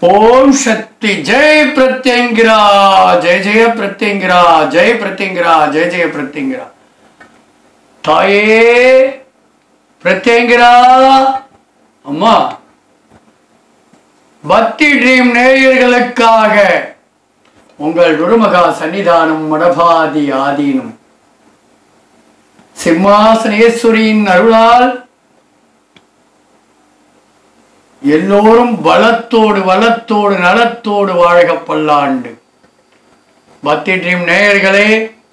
ஓம் சக்தி ஜெய் பிரத்யங்கிரா ஜெய ஜெய பிரத்யங்கிரா ஜெய பிரத்யங்கிரா ஜெய ஜெய பிரத்யங்கிரா தாயே பிரத்யங்கிரா அம்மா பக்தி ட்ரீம் நேயர்களுக்காக உங்கள் குருமகா சன்னிதானம் மடபாதி ஆதீனம் சிம்மாசனேஸ்வரியின் அருளால் எல்லோரும் பலத்தோடு வளத்தோடு நலத்தோடு வாழ்க பல்லாண்டு பக்தி ட்ரீம் நேயர்களே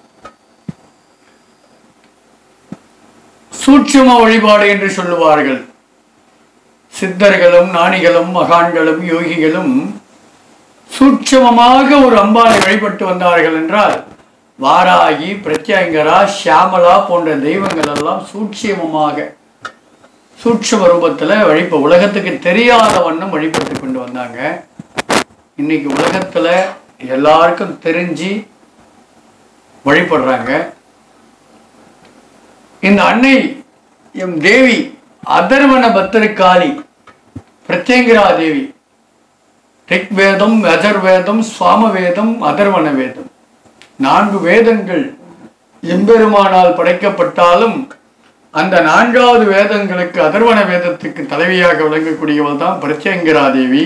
சூட்சும வழிபாடு என்று சொல்லுவார்கள் சித்தர்களும் ஞானிகளும் மகான்களும் யோகிகளும் சூட்சமமாக ஒரு அம்பாளை வழிபட்டு வந்தார்கள் என்றால் வாராகி பிரத்யங்கரா ஷியாமலா போன்ற தெய்வங்கள் எல்லாம் சூட்சியமமாக சூட்சம ரூபத்தில் வழிப உலகத்துக்கு தெரியாத வண்ணம் வழிபட்டு கொண்டு வந்தாங்க இன்னைக்கு உலகத்துல எல்லாருக்கும் தெரிஞ்சு வழிபடுறாங்க இந்த அன்னை எம் தேவி அதர்வன பத்திரகாளி பிரத்யங்கிரா தேவி ரிக் வேதம் அஜர்வேதம் சுவாம வேதம் அதர்வன வேதம் நான்கு வேதங்கள் எம்பெருமானால் படைக்கப்பட்டாலும் அந்த நான்காவது வேதங்களுக்கு அதர்வன வேதத்துக்கு தலைவியாக விளங்கக்கூடியவள் தான் பிரத்யங்கிரா தேவி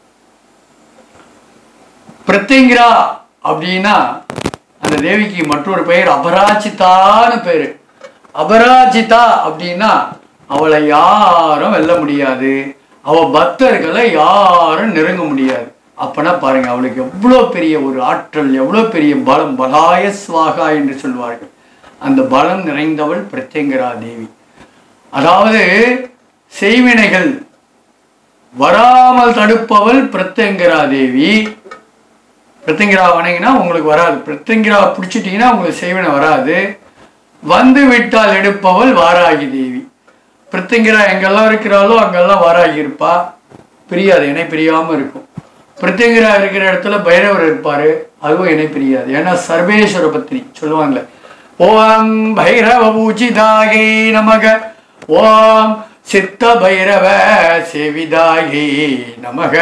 பிரத்யங்கிரா அப்படின்னா அந்த தேவிக்கு மற்றொரு பெயர் அபராஜிதான்னு பேரு அபராஜிதா அப்படின்னா அவளை யாரும் வெல்ல முடியாது அவ பக்தர்களை யாரும் நெருங்க முடியாது அப்பனா பாருங்க அவளுக்கு எவ்வளோ பெரிய ஒரு ஆற்றல் எவ்வளோ பெரிய பலம் பலாய ஸ்வாகா என்று சொல்வார்கள் அந்த பலம் நிறைந்தவள் பிரத்யங்கரா தேவி அதாவது செய்வினைகள் வராமல் தடுப்பவள் பிரத்யங்கரா தேவி பிரத்யங்கிரா வணங்கினா உங்களுக்கு வராது பிரத்யங்கிரா பிடிச்சிட்டிங்கன்னா உங்களுக்கு செய்வினை வராது வந்து விட்டால் எடுப்பவள் வாராகி தேவி பிரத்யங்கிரா எங்கெல்லாம் இருக்கிறாளோ அங்கெல்லாம் வாராகி இருப்பா பிரியாது இணை பிரியாம இருக்கும் பிரத்யங்கிரா இருக்கிற இடத்துல பைரவர் இருப்பாரு அதுவும் இணை பிரியாது ஏன்னா சர்வேஸ்வர பத்னி சொல்லுவாங்களே ஓம் பைரவ பூஜிதாகை நமக ஓம் சித்த பைரவ சேவிதாகி நமக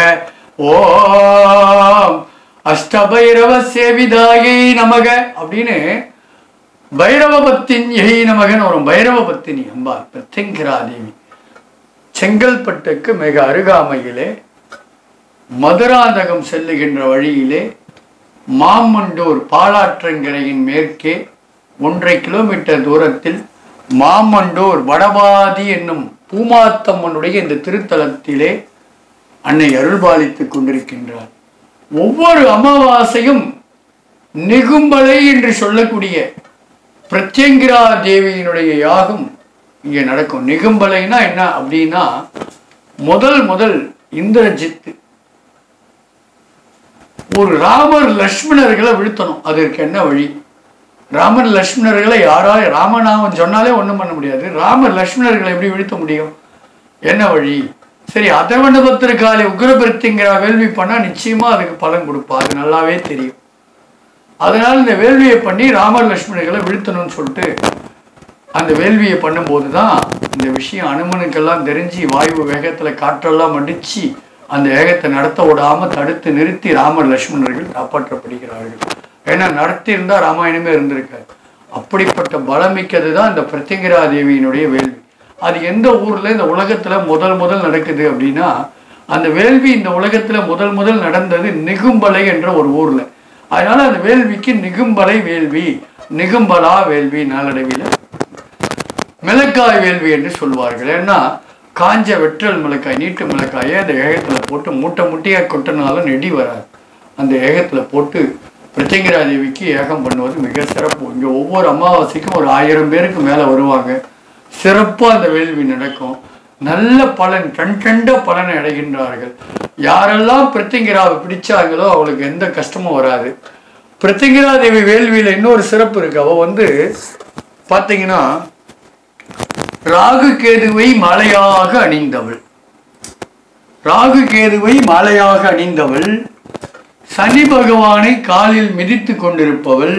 ஓம் அஷ்டபைரவ சேவிதாகி நமக அப்படின்னு பைரவ பத்தினியை நமகன் வரும் பைரவ பத்தினி அம்பாள் பிரத்யங்கிரா தேவி செங்கல்பட்டுக்கு மிக அருகாமையிலே மதுராந்தகம் செல்லுகின்ற வழியிலே மாமண்டூர் பாலாற்றங்கரையின் மேற்கே ஒன்றரை கிலோமீட்டர் தூரத்தில் மாமண்டூர் வடபாதி என்னும் பூமாத்தம்மனுடைய இந்த திருத்தலத்திலே அன்னை அருள்பாலித்துக் கொண்டிருக்கின்றார் ஒவ்வொரு அமாவாசையும் நிகும்பலை என்று சொல்லக்கூடிய பிரத்யங்கிரா தேவியினுடைய யாகம் இங்கே நடக்கும் நிகும்பலைனா என்ன அப்படின்னா முதல் முதல் இந்திரஜித் ஒரு ராமர் லக்ஷ்மணர்களை வீழ்த்தணும் அதற்கு என்ன வழி ராமர் லக்ஷ்மணர்களை யாரால ராமநாமம் சொன்னாலே ஒன்றும் பண்ண முடியாது ராமர் லக்ஷ்மணர்களை எப்படி வீழ்த்த முடியும் என்ன வழி சரி அதவண்டபத்திரக்காலி உக்ரபிரத்திங்கிற வேள்வி பண்ணா நிச்சயமா அதுக்கு பலன் கொடுப்பா அது நல்லாவே தெரியும் அதனால இந்த வேள்வியை பண்ணி ராமர் லட்சுமணிகளை வீழ்த்தணும்னு சொல்லிட்டு அந்த வேள்வியை பண்ணும்போது தான் இந்த விஷயம் அனுமனுக்கெல்லாம் தெரிஞ்சு வாயு வேகத்தில் காற்றெல்லாம் அடிச்சு அந்த வேகத்தை நடத்த விடாம தடுத்து நிறுத்தி ராமர் லட்சுமணர்கள் காப்பாற்றப்படுகிறார்கள் ஏன்னா நடத்தி இருந்தா ராமாயணமே இருந்திருக்காரு அப்படிப்பட்ட பலமிக்கது தான் இந்த பிரத்யங்கிரா தேவியினுடைய வேள்வி அது எந்த ஊர்ல இந்த உலகத்துல முதல் முதல் நடக்குது அப்படின்னா அந்த வேள்வி இந்த உலகத்துல முதல் முதல் நடந்தது நிகும்பலை என்ற ஒரு ஊர்ல அதனால அந்த வேள்விக்கு நிகும்பலை வேள்வி நிகும்பலா வேள்வி நாளடைவில் மிளக்காய் வேள்வி என்று சொல்வார்கள் ஏன்னா காஞ்ச வெற்றல் மிளக்காய் நீட்டு மிளக்காயை அந்த ஏகத்துல போட்டு மூட்டை முட்டையாக கொட்டினாலும் நெடி வராது அந்த ஏகத்துல போட்டு பிரத்யங்கிரா தேவிக்கு ஏகம் பண்ணுவது மிக சிறப்பு இங்க ஒவ்வொரு அமாவாசைக்கும் ஒரு ஆயிரம் பேருக்கு மேல வருவாங்க சிறப்பா அந்த வேள்வி நடக்கும் நல்ல பலன் கண் கண்ட பலனை அடைகின்றார்கள் யாரெல்லாம் பிரத்யங்கிராவை பிடிச்சாங்களோ அவளுக்கு எந்த கஷ்டமும் வராது பிரத்யங்கிரா தேவி வேள்வியில இன்னொரு சிறப்பு இருக்கு அவ வந்து பாத்தீங்கன்னா ராகு கேதுவை மாலையாக அணிந்தவள் ராகு கேதுவை மாலையாக அணிந்தவள் சனி பகவானை காலில் மிதித்து கொண்டிருப்பவள்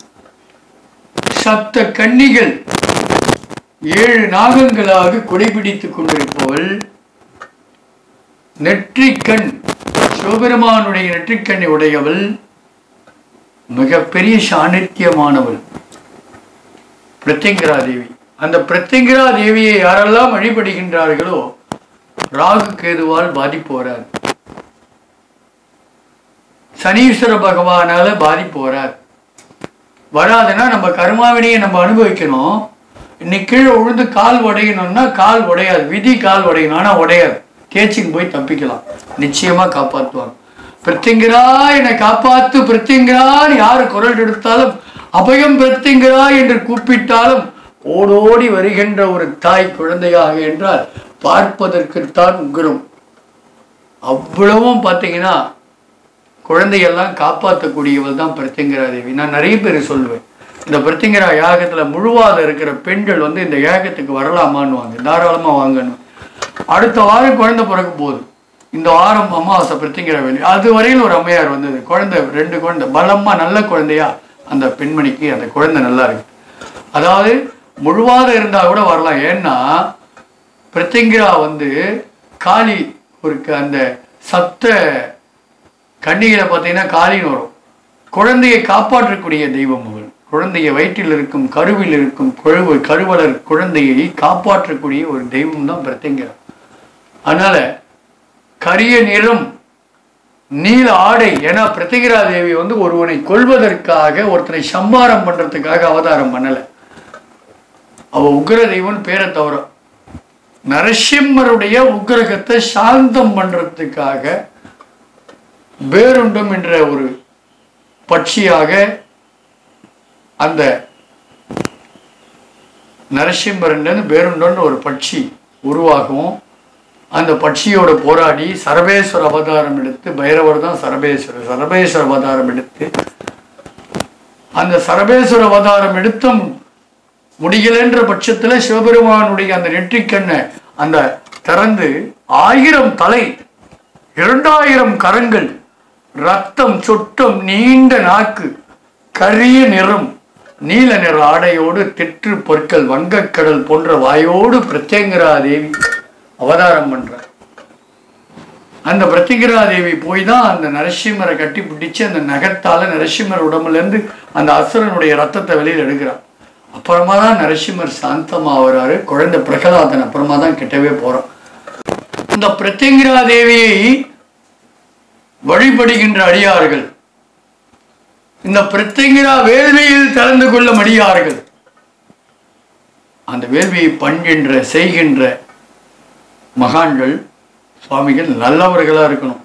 சப்த கன்னிகள் ஏழு நாகங்களாக கொடைபிடித்துக் கொண்டிருப்பவள் நெற்றிக்கண் சிவபெருமானுடைய நெற்றிக்கண்ணை உடையவள் மிகப்பெரிய சாணித்தியமானவள் பிரத்யங்கரா தேவி அந்த பிரத்யங்கரா தேவியை யாரெல்லாம் வழிபடுகின்றார்களோ ராகு கேதுவால் பாதிப்பு வராது சனீஸ்வர பகவானால பாதிப்பு வராது வராதுன்னா நம்ம கர்மாவினையை நம்ம அனுபவிக்கணும் இன்னைக்கு கீழே விழுந்து கால் உடையணும்னா கால் உடையாது விதி கால் உடையணும் ஆனா உடையாது தேய்ச்சின்னு போய் தப்பிக்கலாம் நிச்சயமா காப்பாற்றுவாங்க பிரத்திங்கரா என்னை காப்பாத்து பிரத்திங்கரான்னு யாரு குரல் எடுத்தாலும் அபயம் பிரத்திங்கரா என்று கூப்பிட்டாலும் ஓடோடி வருகின்ற ஒரு தாய் குழந்தையாக என்றால் பார்ப்பதற்குத்தான் உக்ரம் அவ்வளவும் பார்த்தீங்கன்னா குழந்தையெல்லாம் காப்பாற்றக்கூடியவள் தான் பிரத்திங்கரா தேவி நான் நிறைய பேர் சொல்லுவேன் இந்த பிரத்திங்கரா யாகத்துல முழுவாத இருக்கிற பெண்கள் வந்து இந்த யாகத்துக்கு வரலாமான்னு வாங்க தாராளமா வாங்கணும் அடுத்த வாரம் குழந்தை பிறக்க போகுது இந்த வாரம் அமாவாசை பிரத்திங்கரா வேலி அது வரையில் ஒரு அம்மையார் வந்தது குழந்தை ரெண்டு குழந்தை பலமா நல்ல குழந்தையா அந்த பெண்மணிக்கு அந்த குழந்தை நல்லா இருக்கு அதாவது முழுவாத இருந்தா கூட வரலாம் ஏன்னா பிரத்திங்கரா வந்து காளி ஒரு க- அந்த சத்த கன்னிகளை பார்த்தீங்கன்னா காளின்னு வரும் குழந்தையை காப்பாற்றக்கூடிய தெய்வம் அவள் குழந்தையை வயிற்றில் இருக்கும் கருவில் இருக்கும் குழுவு கருவலர் குழந்தையை காப்பாற்றக்கூடிய ஒரு தெய்வம் தான் பிரத்திங்கரா அதனால கரிய நிறம் நீல ஆடை ஏன்னா பிரத்திகரா தேவி வந்து ஒருவனை கொல்வதற்காக ஒருத்தனை சம்மாரம் பண்றதுக்காக அவதாரம் பண்ணல அவ உக்ர தெய்வம் பேரை தவிர நரசிம்மருடைய உக்கிரகத்தை சாந்தம் பண்றதுக்காக பேருண்டம் என்ற ஒரு பட்சியாக அந்த நரசிம்மரன் பேருண்டம்னு ஒரு பட்சி உருவாகவும் அந்த பட்சியோட போராடி சரபேஸ்வர அவதாரம் எடுத்து பைரவர் தான் சரபேஸ்வரர் சரபேஸ்வர அவதாரம் எடுத்து அந்த சரபேஸ்வர அவதாரம் எடுத்தும் முடியலன்ற பட்சத்துல சிவபெருமானுடைய அந்த நெற்றிக்கண்ணை அந்த திறந்து ஆயிரம் தலை இரண்டாயிரம் கரங்கள் ரத்தம் சொட்டம் நீண்ட நாக்கு கரிய நிறம் நீல நிற ஆடையோடு தெற்று பொற்கள் வங்கக்கடல் போன்ற வாயோடு பிரத்யங்கரா தேவி அவதாரம் பண்றார் அந்த பிரத்திகரா தேவி போய் தான் அந்த நரசிம்மரை கட்டி பிடிச்சு அந்த நகத்தால நரசிம்மர் உடம்புல இருந்து அந்த அசுரனுடைய ரத்தத்தை வெளியில் எடுக்கிறார் அப்புறமா தான் நரசிம்மர் சாந்தமா வராரு குழந்தை பிரகலாதன் அப்புறமா தான் கிட்டவே போறான் இந்த பிரத்யங்கிரா தேவியை வழிபடுகின்ற அடியார்கள் இந்த பிரத்யங்கிரா வேள்வியில் கலந்து கொள்ளும் அடியார்கள் அந்த வேள்வியை பண்கின்ற செய்கின்ற மகான்கள் சுவாமிகள் நல்லவர்களா இருக்கணும்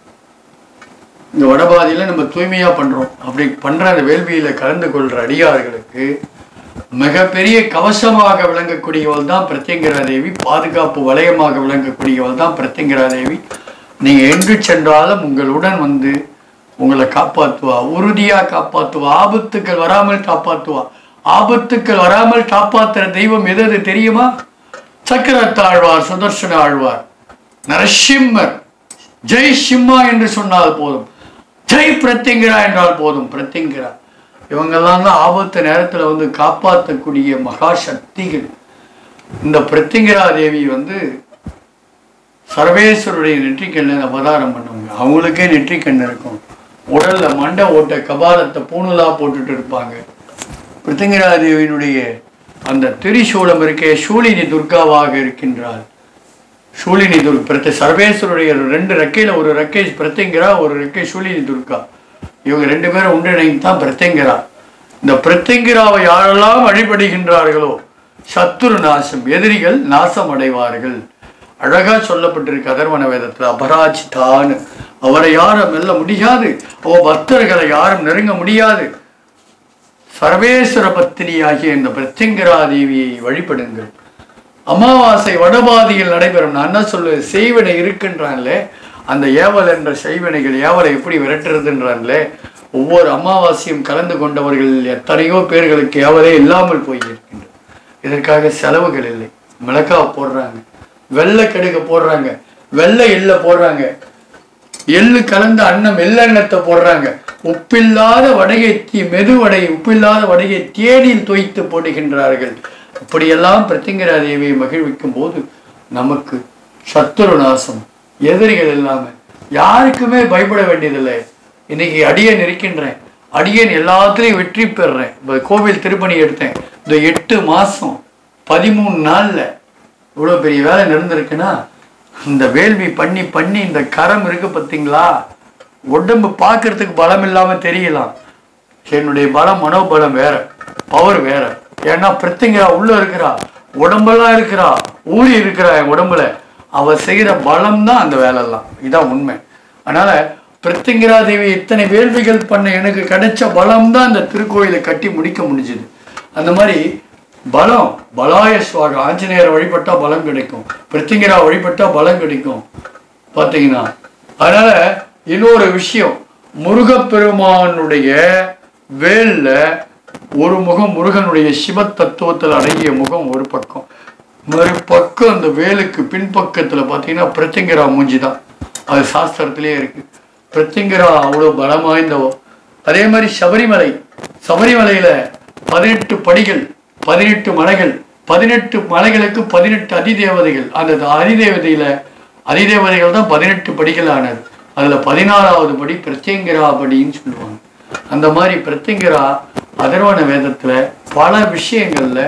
இந்த வடபாதியில நம்ம தூய்மையா பண்றோம் அப்படி பண்ற அந்த வேள்வியில கலந்து கொள்ற அடியார்களுக்கு மிகப்பெரிய கவசமாக விளங்கக்கூடியவள் தான் பிரத்யங்கரா தேவி பாதுகாப்பு வலயமாக விளங்கக்கூடியவள் தான் பிரத்யங்கரா தேவி நீங்க எங்கு சென்றாலும் உங்களுடன் வந்து உங்களை காப்பாத்துவா உறுதியா காப்பாத்துவா ஆபத்துக்கள் வராமல் காப்பாத்துவா ஆபத்துக்கள் வராமல் காப்பாத்துற தெய்வம் எது அது தெரியுமா சக்கரத்தாழ்வார் சுதர்சன ஆழ்வார் நரசிம்மர் ஜெய் சிம்மா என்று சொன்னால் போதும் ஜெய் பிரத்யங்கிரா என்றால் போதும் பிரத்யங்கிரா இவங்கெல்லாம் தான் ஆபத்து நேரத்துல வந்து காப்பாற்றக்கூடிய மகா சக்திகள் இந்த பிரத்யங்கிரா தேவி வந்து சர்வேஸ்வருடைய நெற்றிக்கண்ணை அவதாரம் பண்ணுவாங்க அவங்களுக்கே நெற்றிக்கண் இருக்கும் உடல்ல மண்டை ஓட்ட கபாலத்தை பூணுலா போட்டுட்டு இருப்பாங்க பிருத்திங்கரா தேவியினுடைய அந்த திரிசூலம் இருக்கே சூலினி துர்காவாக இருக்கின்றாள் சூலினி துர்க பிரத்த சர்வேஸ்வருடைய ரெண்டு ரெக்கையில ஒரு ரெக்கை பிரத்யங்கரா ஒரு ரெக்கை சூலினி துர்கா இவங்க ரெண்டு பேரும் ஒன்றிணைந்து தான் பிரத்யங்கரா இந்த பிரத்யங்கிராவை யாரெல்லாம் வழிபடுகின்றார்களோ சத்துரு நாசம் எதிரிகள் நாசம் அடைவார்கள் அழகா சொல்லப்பட்டிருக்கு அதர்வன வேதத்துல அபராஜிதான்னு அவரை யாரும் வெல்ல முடியாது அவ பக்தர்களை யாரும் நெருங்க முடியாது சர்வேஸ்வர பத்தினி ஆகிய இந்த பிரத்யங்கரா தேவியை வழிபடுங்கள் அமாவாசை வடபாதியில் நடைபெறும் நான் என்ன சொல்லுவேன் செய்வினை இருக்கின்றான்ல அந்த ஏவல் என்ற செய்வினைகள் ஏவலை எப்படி விரட்டுறதுன்றான்ல ஒவ்வொரு அமாவாசையும் கலந்து கொண்டவர்கள் எத்தனையோ பேர்களுக்கு ஏவலே இல்லாமல் போயிருக்கின்றது இதற்காக செலவுகள் இல்லை மிளகாய் போடுறாங்க வெள்ளை கடுக போடுறாங்க வெள்ளை எள்ள போடுறாங்க எள்ளு கலந்த அன்னம் எள்ளெண்ணத்தை போடுறாங்க உப்பில்லாத வடையை தீ மெதுவடை உப்பில்லாத வடையை தேனில் தோய்த்து போடுகின்றார்கள் இப்படியெல்லாம் பிரத்திங்கரா தேவியை மகிழ்விக்கும் போது நமக்கு சத்துரு நாசம் எதிரிகள் இல்லாம யாருக்குமே பயப்பட வேண்டியதில்லை இன்னைக்கு அடியேன் இருக்கின்றேன் அடியேன் எல்லாத்துலேயும் வெற்றி பெறுறேன் இப்போ கோவில் திருப்பணி எடுத்தேன் இந்த எட்டு மாதம் பதிமூணு நாளில் இவ்வளோ பெரிய வேலை நடந்திருக்குன்னா இந்த வேள்வி பண்ணி பண்ணி இந்த கரம் இருக்கு பார்த்தீங்களா உடம்பு பார்க்கறதுக்கு பலம் இல்லாமல் தெரியலாம் என்னுடைய பலம் மனோபலம் வேற பவர் வேற ஏன்னா பிரத்திங்கரா உள்ள இருக்கிறா உடம்பெல்லாம் இருக்கிறா ஊறி இருக்கிறா என் உடம்புல அவ செய்கிற பலம் தான் அந்த வேலைலாம் இதான் உண்மை அதனால பிரத்திங்கரா தேவி இத்தனை வேள்விகள் பண்ண எனக்கு கிடைச்ச பலம் தான் அந்த திருக்கோயிலை கட்டி முடிக்க முடிஞ்சுது அந்த மாதிரி பலம் பலாய சுவாக ஆஞ்சநேயரை வழிபட்டா பலம் கிடைக்கும் பிருத்திங்கரா வழிபட்டா பலம் கிடைக்கும் பார்த்தீங்கன்னா அதனால இன்னொரு விஷயம் முருகப்பெருமானுடைய வேல்ல ஒரு முகம் முருகனுடைய சிவ தத்துவத்தில் அடங்கிய முகம் ஒரு பக்கம் மறுபக்கம் அந்த வேலுக்கு பின்பக்கத்துல பார்த்தீங்கன்னா பிரத்திங்கரா மூஞ்சி தான் அது சாஸ்திரத்திலே இருக்கு பிரத்திங்கரா அவ்வளோ பலம் வாய்ந்தவோ அதே மாதிரி சபரிமலை சபரிமலையில பதினெட்டு படிகள் பதினெட்டு மலைகள் பதினெட்டு மலைகளுக்கு பதினெட்டு அதிதேவதைகள் அந்த அதிதேவதையில அதிதேவதைகள் தான் பதினெட்டு படிகள் ஆனது அதுல பதினாறாவது படி பிரத்யங்கிரா படின்னு சொல்லுவாங்க அந்த மாதிரி பிரத்யங்கிரா அதர்வண வேதத்துல பல விஷயங்கள்ல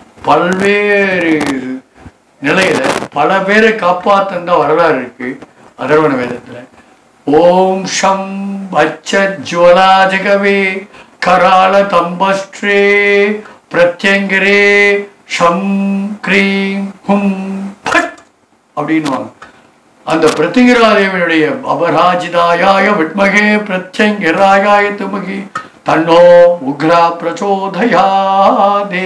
பல்வேறு நிலையில பல பேரை காப்பாத்தந்த வரலாறு இருக்கு அதர்வண வேதத்துல ஓம் ஷம் அச்ச ஜுவலா ஜகவே கரால தம்பஸ்ட்ரே பிரத்யங்கரே ஷம் க்ரீம் ஹும் ஃபட் அப்படின்னுவாங்க அந்த பிரத்திங்கராதேவனுடைய அபராஜிதாயாய விட்மகே பிரத்யங்கராயாய துமகி தன்னோ உக்ரா பிரச்சோதயாதே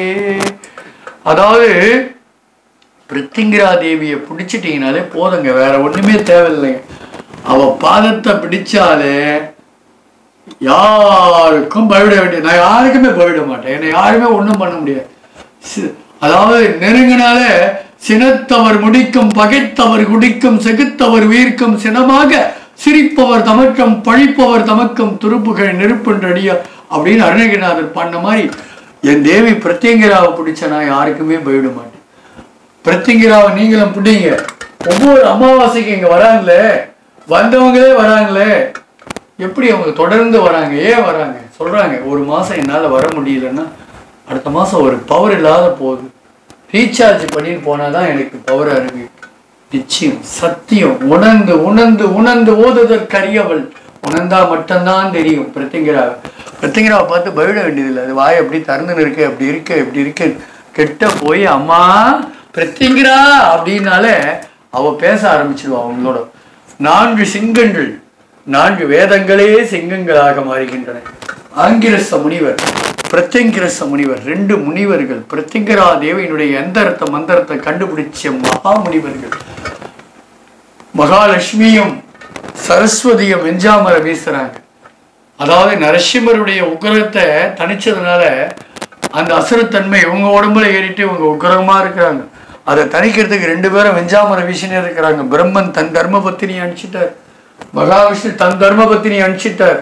அதாவது பிருத்திங்கிரா தேவியை பிடிச்சிட்டீங்கனாலே போதுங்க வேற ஒண்ணுமே தேவையில்லைங்க அவ பாதத்தை பிடிச்சாலே யாருக்கும் பயவிட வேண்டியது நான் யாருக்குமே பயவிட மாட்டேன் என்னை யாருமே ஒண்ணும் பண்ண முடியாது சி- அதாவது நெருங்கினாலே சினத்தவர் முடிக்கும் பகைத்தவர் குடிக்கும் செகுத்தவர் வீர்க்கும் சினமாக சிரிப்பவர் தமக்கம் பழிப்பவர் தமக்கும் துருப்புகள் நெருப்புன்றடியா அப்படின்னு அருணகிரிநாதர் பண்ண மாதிரி என் தேவி பிரத்யங்கிராவை பிடிச்ச நான் யாருக்குமே பயவிட மாட்டேன் பிரத்திங்கிராவை நீங்களும் பிடிங்க ஒவ்வொரு அமாவாசைக்கு இங்க வராங்களே வந்தவங்களே வராங்களே எப்படி அவங்க தொடர்ந்து வராங்க ஏன் வராங்க சொல்றாங்க ஒரு மாசம் என்னால வர முடியலன்னா அடுத்த மாசம் ஒரு பவர் இல்லாத போகுது ரீசார்ஜ் பண்ணின்னு போனாதான் எனக்கு பவர் இருக்கு நிச்சயம் சத்தியம் உணர்ந்து உணர்ந்து உணர்ந்து ஓதுதற்கரியவள் உணர்ந்தா மட்டும்தான் தெரியும் பிரத்திங்கிராவை பிரத்திங்கிராவை பார்த்து பயவிட வேண்டியதில்லை அது வாய் அப்படி திறந்துன்னு இருக்கு அப்படி இருக்கு இப்படி இருக்கு கிட்ட போய் அம்மா பிரத்திங்கிரா அப்படின்னாலே அவ பேச ஆரம்பிச்சிடுவா அவங்களோட நான்கு சிங்கங்கள் நான்கு வேதங்களே சிங்கங்களாக மாறுகின்றன ஆங்கிரச முனிவர் பிரத்யங்கிரச முனிவர் ரெண்டு முனிவர்கள் பிரத்திங்கரா தேவியினுடைய எந்தரத்தை மந்திரத்தை கண்டுபிடிச்ச மகா முனிவர்கள் மகாலட்சுமியும் சரஸ்வதியும் வெஞ்சாமரை வீசுறாங்க அதாவது நரசிம்மருடைய உக்கிரத்தை தணிச்சதுனால அந்த அசுரத்தன்மை இவங்க உடம்புல ஏறிட்டு இவங்க உக்கிரமா இருக்கிறாங்க அதை தணிக்கிறதுக்கு ரெண்டு பேரும் வெஞ்சாமரை வீசினே இருக்கிறாங்க பிரம்மன் தன் தர்ம பத்தினி அனுப்பிச்சிட்டார் மகாவிஷ்ணு தன் தர்ம பத்தினி அனுப்பிச்சிட்டார்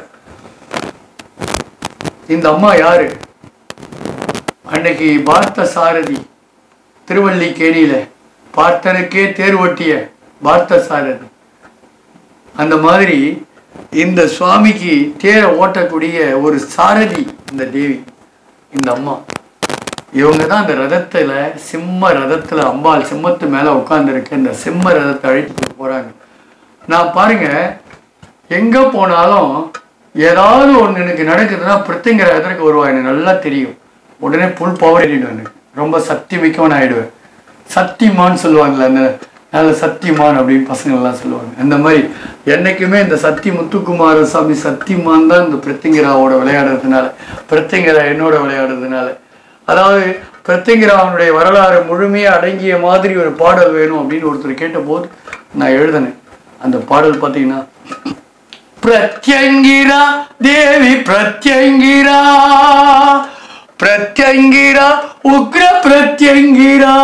இந்த அம்மா யாரு அன்னைக்கு பார்த்த சாரதி திருவல்லிக்கேணியில பார்த்தனுக்கே தேர் ஓட்டிய பார்த்த சாரதி அந்த மாதிரி இந்த சுவாமிக்கு தேரை ஓட்டக்கூடிய ஒரு சாரதி இந்த தேவி இந்த அம்மா இவங்க தான் அந்த ரதத்துல சிம்ம ரதத்துல அம்பாள் சிம்மத்து மேல உட்கார்ந்துருக்க இந்த சிம்ம ரதத்தை அழைச்சிட்டு போறாங்க நான் பாருங்க எங்க போனாலும் ஏதாவது ஒண்ணு எனக்கு நடக்குதுன்னா பிரித்திங்கிற எதற்கு வருவா எனக்கு நல்லா தெரியும் உடனே புல் பவர் ஏறிடுவேன் எனக்கு ரொம்ப சக்தி மிக்கவன் ஆயிடுவேன் சக்திமான் சொல்லுவாங்கல்ல அந்த நல்ல சக்திமான் அப்படின்னு பசங்க எல்லாம் சொல்லுவாங்க அந்த மாதிரி என்னைக்குமே இந்த சக்தி முத்துக்குமார சாமி சக்திமான் தான் இந்த பிரித்திங்கிராவோட விளையாடுறதுனால பிரித்திங்கிரா என்னோட விளையாடுறதுனால அதாவது பிரத்திங்கிராவனுடைய வரலாறு முழுமையா அடங்கிய மாதிரி ஒரு பாடல் வேணும் அப்படின்னு ஒருத்தர் கேட்டபோது நான் எழுதினேன் அந்த பாடல் பார்த்தீங்கன்னா பிரத்யங்கிரா தேவி பிரத்யங்கிரா பிரத்யங்கிரா உக்ர பிரத்யங்கிரா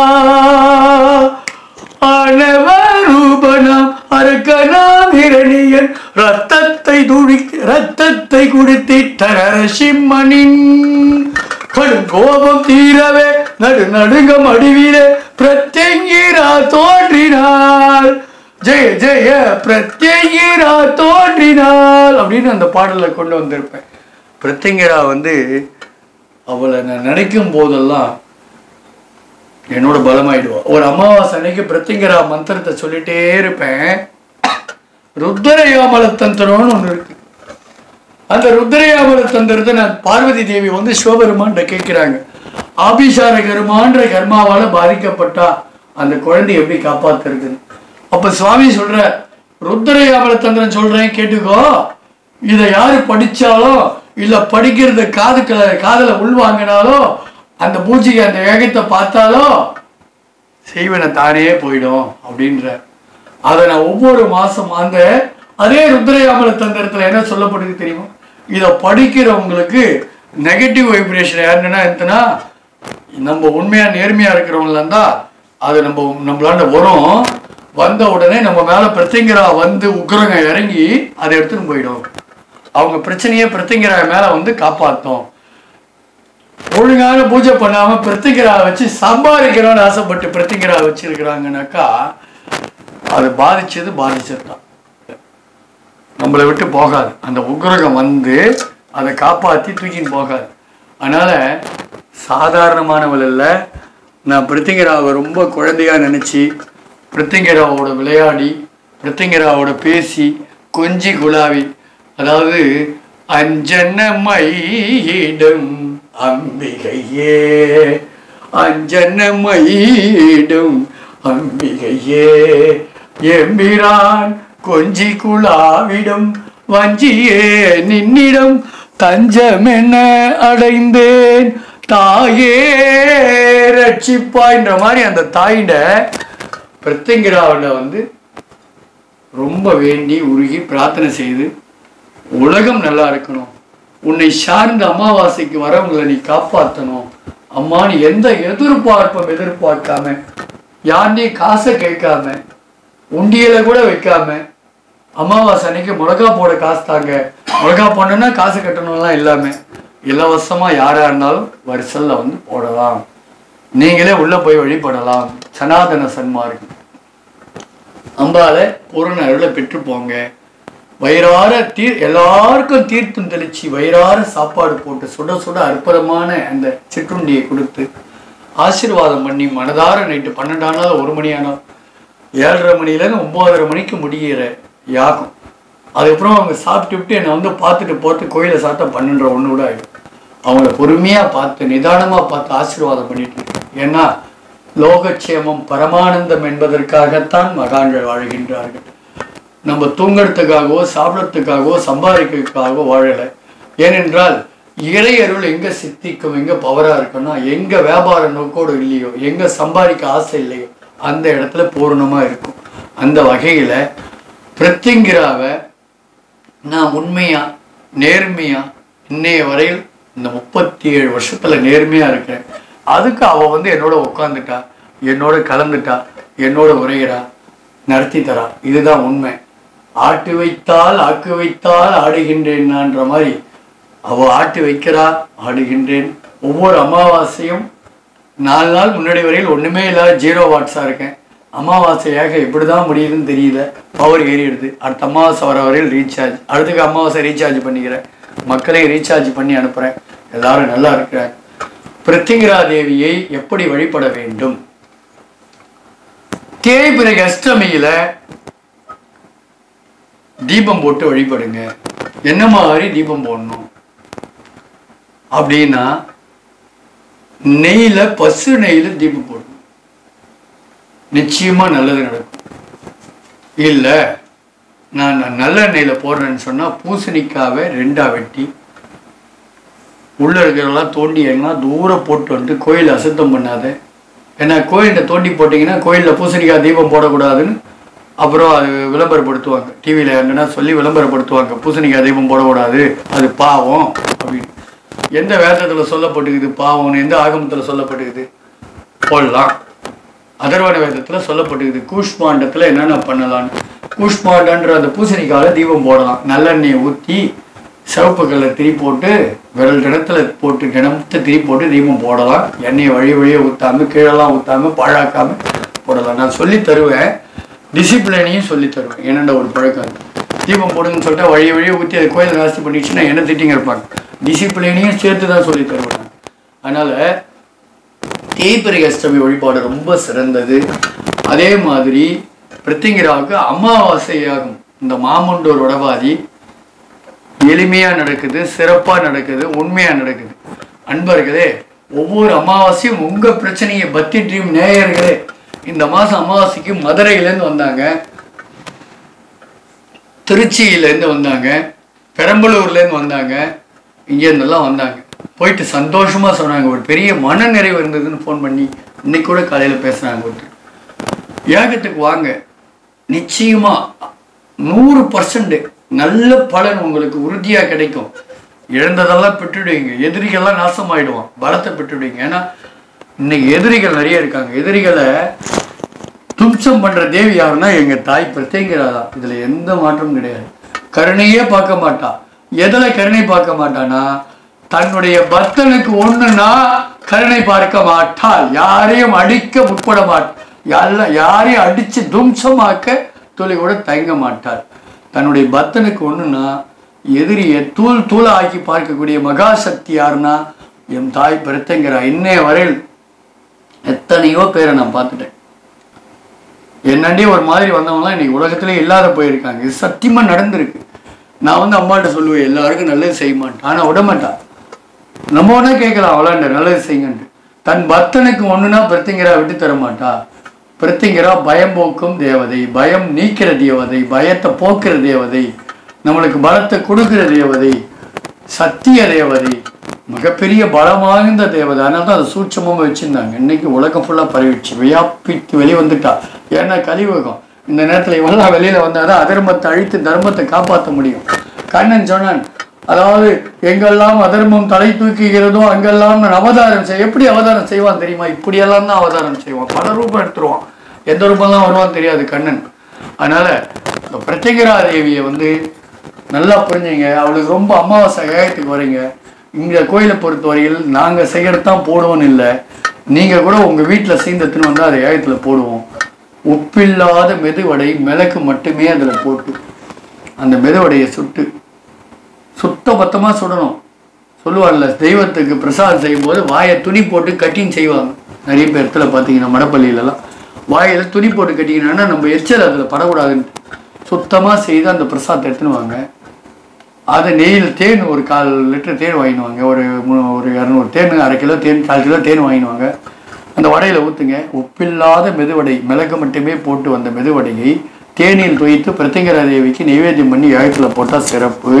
ஆணவரூபனாம் அரக்கனாம் இரணியன் ரத்தத்தை துடி ரத்தத்தை குடித்திட்ட நரசிம்மனின் கடும் கோபம் தீரவே நடு நடுங்கம் அடிவிலே பிரத்யங்கிரா தோன்றினாள் ஜெய ஜெய பிரத்யேகிரா தோன்றினாள் அப்படின்னு அந்த பாடலை கொண்டு வந்திருப்பேன் பிரத்யங்கிரா வந்து அவளை நான் நினைக்கும் போதெல்லாம் என்னோட பலமாயிடுவா ஒரு அமாவாசை அன்னைக்கு பிரத்யங்கிரா மந்திரத்தை சொல்லிட்டே இருப்பேன் ருத்ரயாமல தந்திரம்னு ஒன்று இருக்கு அந்த ருத்ரயாமல தந்திரத்தை நான் பார்வதி தேவி வந்து சிவபெருமான்கிட்ட கேட்கிறாங்க ஆபிசார கர்மான்ற கர்மாவால பாதிக்கப்பட்டா அந்த குழந்தை எப்படி காப்பாத்துறதுன்னு அப்ப சுவாமி சொல்ற ருத்ரயாமல தந்திரம் சொல்றேன் கேட்டுக்கோ இதை யாரு படிச்சாலும் இல்ல படிக்கிறத காதுக்களை காதுல உள்வாங்கினாலோ அந்த பூஜைக்கு அந்த வேகத்தை பார்த்தாலோ செய்வன தானே போயிடும் அப்படின்ற அதை நான் ஒவ்வொரு மாசம் அந்த அதே ருத்ரயாமல தந்திரத்துல என்ன சொல்லப்படுது தெரியுமா இதை படிக்கிறவங்களுக்கு நெகட்டிவ் வைப்ரேஷன் யாருன்னா எத்தனா நம்ம உண்மையா நேர்மையா இருக்கிறவங்களா இருந்தா அது நம்ம நம்மளாண்ட வரும் வந்த உடனே நம்ம மேல பிரத்திங்கரா வந்து உக்ரங்க இறங்கி அதை எடுத்துன்னு போயிடும் அவங்க பிரச்சனையே பிரத்திங்கரா மேல வந்து காப்பாத்தும் ஒழுங்கான பூஜை பண்ணாம பிரத்திங்கரா வச்சு சம்பாதிக்கணும்னு ஆசைப்பட்டு பிரத்திங்கரா வச்சிருக்கிறாங்கனாக்கா அது பாதிச்சது பாதிச்சது தான் நம்மளை விட்டு போகாது அந்த உக்ரகம் வந்து அதை காப்பாற்றி தூக்கின்னு போகாது அதனால சாதாரணமானவள் இல்லை நான் பிருத்திங்கராவை ரொம்ப குழந்தையா நினச்சி பிருத்திங்கராவோட விளையாடி பிருத்திங்கராவோட பேசி கொஞ்சி குலாவி அதாவது அஞ்சனமையிடும் அம்பிகையே அஞ்சனமையிடும் அம்பிகையே எம்பிரான் கொஞ்சி குழாவிடம் வஞ்சியே நின்னிடம் தஞ்சமென அடைந்தேன் தாயே ரட்சிப்பாய்ன்ற மாதிரி அந்த தாயிட பிரத்திங்கிராவில் வந்து ரொம்ப வேண்டி உருகி பிரார்த்தனை செய்து உலகம் நல்லா இருக்கணும் உன்னை சார்ந்த அமாவாசைக்கு வரவங்களை நீ காப்பாற்றணும் அம்மா நீ எந்த எதிர்பார்ப்பும் எதிர்பார்க்காம யார்டையும் காசை கேட்காம உண்டியல கூட வைக்காம அமாவாசை அன்னைக்கு மிளகா போட காசு தாங்க மிளகா போடணும்னா காசு கட்டணும்லாம் இல்லாம இலவசமா யாரா இருந்தாலும் வரிசல்ல வந்து போடலாம் நீங்களே உள்ள போய் வழிபடலாம் சனாதன சன்மார்க்கம் அம்பால பூரண அருளை பெற்று போங்க வயிறார தீர் எல்லாருக்கும் தீர்த்தம் தெளிச்சு வயிறார சாப்பாடு போட்டு சுட சுட அற்புதமான அந்த சிற்றுண்டியை கொடுத்து ஆசீர்வாதம் பண்ணி மனதார நைட்டு பன்னெண்டானாலும் ஒரு மணி ஆனாலும் ஏழரை மணிலேருந்து ஒன்பதரை மணிக்கு முடிகிற யாகம் அதுக்கப்புறம் அவங்க சாப்பிட்டுவிட்டு என்னை வந்து பார்த்துட்டு போட்டு கோயிலை சாப்பிட்டா பன்னெண்டரை ஒன்று கூட ஆகிடும் அவங்கள பொறுமையாக பார்த்து நிதானமாக பார்த்து ஆசீர்வாதம் பண்ணிட்டு ஏன்னா லோகக்ஷேமம் பரமானந்தம் என்பதற்காகத்தான் மகான்கள் வாழ்கின்றார்கள் நம்ம தூங்குறதுக்காகவோ சாப்பிட்றதுக்காகவோ சம்பாதிக்கிறதுக்காகவோ வாழலை ஏனென்றால் இறை அருள் எங்க சித்திக்கும் எங்க பவரா இருக்குன்னா எங்க வியாபார நோக்கோடு இல்லையோ எங்க சம்பாதிக்க ஆசை இல்லையோ அந்த இடத்துல பூரணமா இருக்கும் அந்த வகையில பிரத்திங்கிராவை நான் உண்மையா நேர்மையா இன்னைய வரையில் இந்த முப்பத்தி ஏழு வருஷத்துல நேர்மையா இருக்கிறேன் அதுக்கு அவ வந்து என்னோட உட்காந்துட்டா என்னோட கலந்துட்டா என்னோட உரைகிறா நடத்தி தரா இதுதான் உண்மை ஆட்டு வைத்தால் ஆக்கு வைத்தால் ஆடுகின்றேன் நான்ற மாதிரி அவ ஆட்டு வைக்கிறா ஆடுகின்றேன் ஒவ்வொரு அமாவாசையும் நாலு நாள் முன்னாடி வரையில் ஒண்ணுமே இல்லாத ஜீரோ வாட்ஸா இருக்கேன் அமாவாசையாக எப்படிதான் முடியுதுன்னு தெரியல பவர் ஏறிடுது அடுத்த அமாவாசை வர வரையில் ரீசார்ஜ் அடுத்துக்கு அமாவாசை ரீசார்ஜ் பண்ணிக்கிறேன் மக்களையும் ரீசார்ஜ் பண்ணி அனுப்புறேன் எல்லாரும் நல்லா இருக்கிறாங்க பிருத்திங்கிரா தேவியை எப்படி வழிபட வேண்டும் தேய்பிறகு அஷ்டமியில தீபம் போட்டு வழிபடுங்க என்ன மாதிரி தீபம் போடணும் அப்படின்னா நெய்யில பசு நெய்யில தீபம் போடணும் நிச்சயமா நல்லது நடக்கும் இல்ல நான் நான் நல்ல நெய்யில போடுறேன்னு சொன்னா பூசணிக்காவை ரெண்டா வெட்டி உள்ள இருக்கிறதெல்லாம் தோண்டி எல்லாம் தூரம் போட்டு வந்துட்டு கோயில் அசுத்தம் பண்ணாத ஏன்னா கோயில்கிட்ட தோண்டி போட்டிங்கன்னா கோயிலில் பூசணிக்காய் தீபம் போடக்கூடாதுன்னு அப்புறம் அது விளம்பரப்படுத்துவாங்க டிவியில் என்னன்னா சொல்லி விளம்பரப்படுத்துவாங்க பூசணிக்காய் தீபம் போடக்கூடாது அது பாவம் அப்படின்னு எந்த வேதத்தில் சொல்லப்பட்டிருக்குது பாவம்னு எந்த ஆகமத்தில் சொல்லப்பட்டிருக்குது போடலாம் அதர்வண வேதத்தில் சொல்லப்பட்டிருக்குது கூஷ்மாண்டத்தில் என்னென்ன பண்ணலாம்னு கூஷ்மாண்டன்ற அந்த பூசணிக்காயில் தீபம் போடலாம் நல்லெண்ணெயை ஊற்றி சிவப்பு கல்லை திரி போட்டு விரல் கிணத்துல போட்டு கிணத்தை திரி போட்டு தீபம் போடலாம் எண்ணெயை வழி வழியே ஊற்றாம கீழெல்லாம் ஊற்றாம பாழாக்காம போடலாம் நான் சொல்லி தருவேன் டிசிப்ளினையும் சொல்லித் தருவேன் என்னென்ன ஒரு பழக்கம் இருக்கு தீபம் போடுங்கன்னு சொல்லிட்டு வழி வழியை ஊற்றி அது கோயில் நாஸ்தி பண்ணிடுச்சுன்னா என்ன திட்டிங்க இருப்பாங்க டிசிப்ளினையும் சேர்த்து தான் சொல்லித் தருவேன் நான். அதனால தேய்பிரை அஷ்டமி வழிபாடு ரொம்ப சிறந்தது அதே மாதிரி பிரித்திங்கிராவுக்கு அமாவாசையாகும் இந்த மாமுண்டூர் வடபாதி எளிமையா நடக்குது சிறப்பா நடக்குது உண்மையா நடக்குது அன்பர்களே ஒவ்வொரு அமாவாசையும் உங்க பிரச்சனையை பத்தி ட்ரீம் நேயர்களே இந்த மாசம் அமாவாசைக்கு மதுரையிலேருந்து வந்தாங்க திருச்சியிலேருந்து வந்தாங்க பெரம்பலூர்லேருந்து வந்தாங்க இங்கேருந்தெல்லாம் வந்தாங்க போயிட்டு சந்தோஷமா சொன்னாங்க ஒரு பெரிய மன நிறைவு இருந்ததுன்னு ஃபோன் பண்ணி இன்னைக்கு கூட காலையில் பேசுனாங்க ஒருத்தர் யாகத்துக்கு வாங்க நிச்சயமா நூறு பர்சன்ட் நல்ல பலன் உங்களுக்கு உறுதியா கிடைக்கும் இழந்ததெல்லாம் பெற்றுடுவீங்க எதிரிகள்லாம் நாசமாயிடுவான் பலத்தை பெற்றுடுவீங்க ஏன்னா இன்னைக்கு எதிரிகள் நிறைய இருக்காங்க எதிரிகளை தும்சம் பண்ற தேவி யாருன்னா எங்க தாய் பிரத்யேங்கிறாதா இதுல எந்த மாற்றமும் கிடையாது கருணையே பார்க்க மாட்டா எதுல கருணை பார்க்க மாட்டானா தன்னுடைய பக்தனுக்கு ஒண்ணுன்னா கருணை பார்க்க மாட்டாள் யாரையும் அடிக்க முற்பட மாட்டாள் யாரையும் அடிச்சு தும்சமாக்க துளி கூட தயங்க மாட்டாள் தன்னுடைய பக்தனுக்கு ஒண்ணுன்னா எதிரியை தூள் தூளா ஆக்கி பார்க்கக்கூடிய மகாசக்தி யாருன்னா என் தாய் பிரத்யங்கிறா இன்னைய வரையில் எத்தனையோ பேரை நான் பார்த்துட்டேன் என்னண்டே ஒரு மாதிரி வந்தவங்களாம் இன்னைக்கு உலகத்திலே இல்லாத போயிருக்காங்க இது சத்தியமா நடந்திருக்கு நான் வந்து அம்மாட்ட சொல்லுவேன் எல்லாருக்கும் நல்லது செய்ய மாட்டேன் ஆனா விட மாட்டா நம்ம ஒன்றா கேட்கலாம் அவளாண்ட நல்லது செய்யுங்கன்ட்டு தன் பக்தனுக்கு ஒண்ணுனா பிரத்திங்கரா விட்டு தர மாட்டா பிரத்திங்கரா பயம் போக்கும் தேவதை பயம் நீக்கிற தேவதை பயத்தை போக்குற தேவதை நம்மளுக்கு பலத்தை கொடுக்கிற தேவதை சத்திய தேவதை மிகப்பெரிய பலம் வாய்ந்த தேவதை அதனால தான் அதை சூட்சமாக வச்சிருந்தாங்க இன்னைக்கு உலகம் ஃபுல்லாக பரவிடுச்சு வியாபித்து வெளியே வந்துட்டா ஏன்னா கலியுகம் இந்த நேரத்தில் இவெல்லாம் வெளியில வந்தாதான் அதர்மத்தை அழித்து தர்மத்தை காப்பாற்ற முடியும் கண்ணன் சொன்னான் அதாவது எங்கெல்லாம் அதர்மம் தலை தூக்குகிறதோ அங்கெல்லாம் நான் அவதாரம் செய் எப்படி அவதாரம் செய்வான் தெரியுமா இப்படியெல்லாம் தான் அவதாரம் செய்வான் பல ரூபம் எடுத்துருவான் எந்த ரூபம்லாம் வருவான் தெரியாது கண்ணன் அதனால இந்த பிரத்யேகரா தேவியை வந்து நல்லா புரிஞ்சுங்க அவளுக்கு ரொம்ப அமாவாசை ஏகத்துக்கு வரீங்க இங்க கோயிலை பொறுத்தவரையில் நாங்க செய்யறது தான் போடுவோம்னு இல்லை நீங்க கூட உங்க வீட்டுல சீந்தத்துன்னு வந்து அதை ஏகத்துல போடுவோம் உப்பில்லாத மெதுவடை மிளகு மட்டுமே அதுல போட்டு அந்த மெதுவடையை சுட்டு சுத்த பத்தமா சுடணும் சொல்லுவாங்கல்ல தெய்வத்துக்கு பிரசாதம் செய்யும்போது வாயை துணி போட்டு கட்டின்னு செய்வாங்க நிறைய பேர் இடத்துல பார்த்தீங்கன்னா மடப்பள்ளியிலலாம் வாயில துணி போட்டு கட்டிங்கன்னா நம்ம எச்சல் அதில் படக்கூடாதுன்ட்டு சுத்தமாக செய்து அந்த பிரசாதத்தை எடுத்துன்னு வாங்க அதை நெய்யில் தேன் ஒரு கால் லிட்டர் தேன் வாங்கினுவாங்க ஒரு மு- ஒரு இரநூறு தேன் அரை கிலோ தேன் கால் கிலோ தேன் வாங்கினுவாங்க அந்த வடையில் ஊற்றுங்க உப்பில்லாத மெதுவடை மிளகு மட்டுமே போட்டு வந்த மெதுவடையை தேனில் துவைத்து பிரத்திங்கரா தேவிக்கு நைவேத்தியம் பண்ணி யாகத்தில் போட்டால் சிறப்பு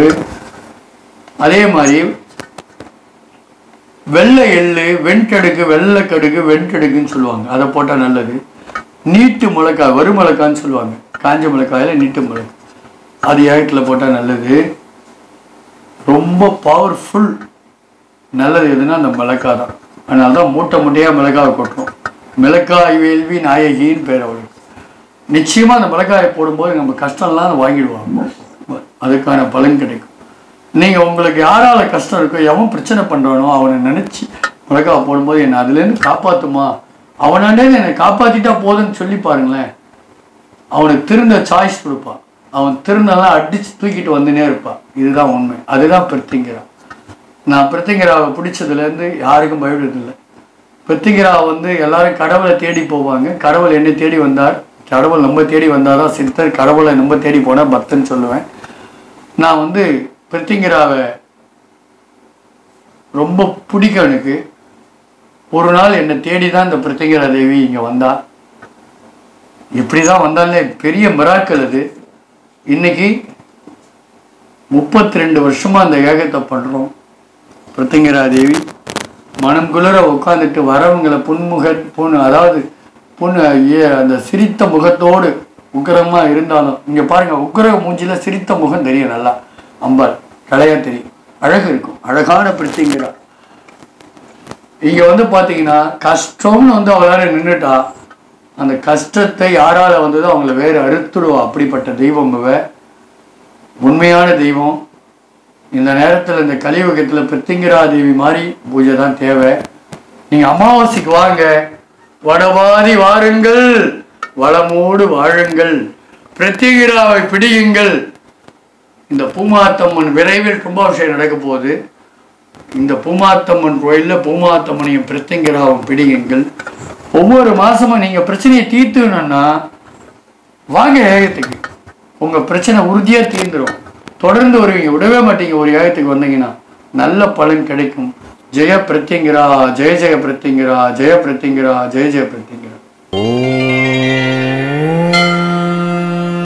அதே மாதிரி வெள்ளை எள்ளு வெண்கடுகு வெள்ளைக்கடுகு வெண்கடுகுன்னு சொல்லுவாங்க அதை போட்டால் நல்லது நீட்டு மிளகாய் வறு மிளகான்னு சொல்லுவாங்க காஞ்ச மிளகாயில நீட்டு மிளகாய் அது ஏகத்தில் போட்டால் நல்லது ரொம்ப பவர்ஃபுல் நல்லது எதுனா அந்த மிளகாய் தான் அதனால தான் மூட்டை மூட்டையாக மிளகாய் கொட்டுறோம் மிளகாய் வேள்வி நாயகின்னு பேர் அவளுக்கு நிச்சயமா அந்த மிளகாயை போடும்போது நம்ம கஷ்டம்லாம் வாங்கிடுவாங்க அதுக்கான பலன் கிடைக்கும் நீங்க உங்களுக்கு யாரால கஷ்டம் இருக்கோ எவன் பிரச்சனை பண்றானோ அவனை நினைச்சு மிளகாய் போடும்போது என்னை அதுலேருந்து காப்பாத்துமா அவனாண்டே என்னை காப்பாத்திட்டா போதும்னு சொல்லி பாருங்களேன் அவனுக்கு திருந்த சாய்ஸ் கொடுப்பான் அவன் திருந்தெல்லாம் அடிச்சு தூக்கிட்டு வந்துனே இருப்பான் இதுதான் உண்மை அதுதான் பிரத்திங்கிறா நான் பிரத்திங்கராவை பிடிச்சதுலேருந்து யாருக்கும் பயப்படுறதில்லை பிரத்திங்கரா வந்து எல்லாரும் கடவுளை தேடி போவாங்க கடவுள் என்னை தேடி வந்தார் கடவுள் நம்ம தேடி வந்தாதான் சித்தர் கடவுளை நம்ம தேடி போனால் பக்தன்னு சொல்லுவேன் நான் வந்து பிரத்திங்கராவை ரொம்ப பிடிக்கும் எனக்கு ஒரு நாள் என்னை தேடி தான் இந்த பிரத்திங்கரா தேவி இங்கே வந்தா இப்படி தான் வந்தாலே பெரிய மிராக்கள் அது இன்னைக்கு முப்பத்தி ரெண்டு வருஷமா அந்த ஏகத்தை பண்றோம் பிரத்திங்கரா தேவி மனம் குளிர உட்காந்துட்டு வரவங்களை புன்முக புன் அதாவது புன் ஏ அந்த சிரித்த முகத்தோடு உக்கிரமா இருந்தாலும் இங்க பாருங்க உக்கிர மூஞ்சில சிரித்த முகம் தெரியும் நல்லா அம்பாள் கலையா தெரியும் அழகு இருக்கும் அழகான பிரத்திங்கரா இங்க வந்து பாத்தீங்கன்னா கஷ்டம்னு வந்து அவளால நின்றுட்டா அந்த கஷ்டத்தை யாரால வந்ததோ அவங்கள வேறு அறுத்துடுவா அப்படிப்பட்ட தெய்வம் இவ உண்மையான தெய்வம் இந்த நேரத்தில் இந்த கலியுகத்தில் பிருத்திங்கிரா தேவி மாதிரி பூஜை தான் தேவை நீங்க அமாவாசைக்கு வாங்க வடவாதி வாருங்கள் வளமோடு வாழுங்கள் பிரத்யேகிராவை பிடியுங்கள் இந்த பூமாத்தம்மன் விரைவில் கும்பாபிஷேகம் நடக்க போகுது இந்த பூமாத்தம்மன் கோயிலில் பூமாத்தம்மனையும் பிரத்யங்கிராவும் பிடியுங்கள் ஒவ்வொரு மாசமும் நீங்க பிரச்சனையை தீர்த்துக்கணும்னா வாங்க ஏகத்துக்கு உங்க பிரச்சனை உறுதியா தீர்ந்துரும் தொடர்ந்து வருவீங்க விடவே மாட்டீங்க ஒரு ஏகத்துக்கு வந்தீங்கன்னா நல்ல பலன் கிடைக்கும் ஜெய பிரத்யங்கிரா ஜெய ஜெய பிரத்யங்கிரா ஜெய பிரத்யங்கிரா ஜெய ஜெய பிரத்யங்கிரா ஓம்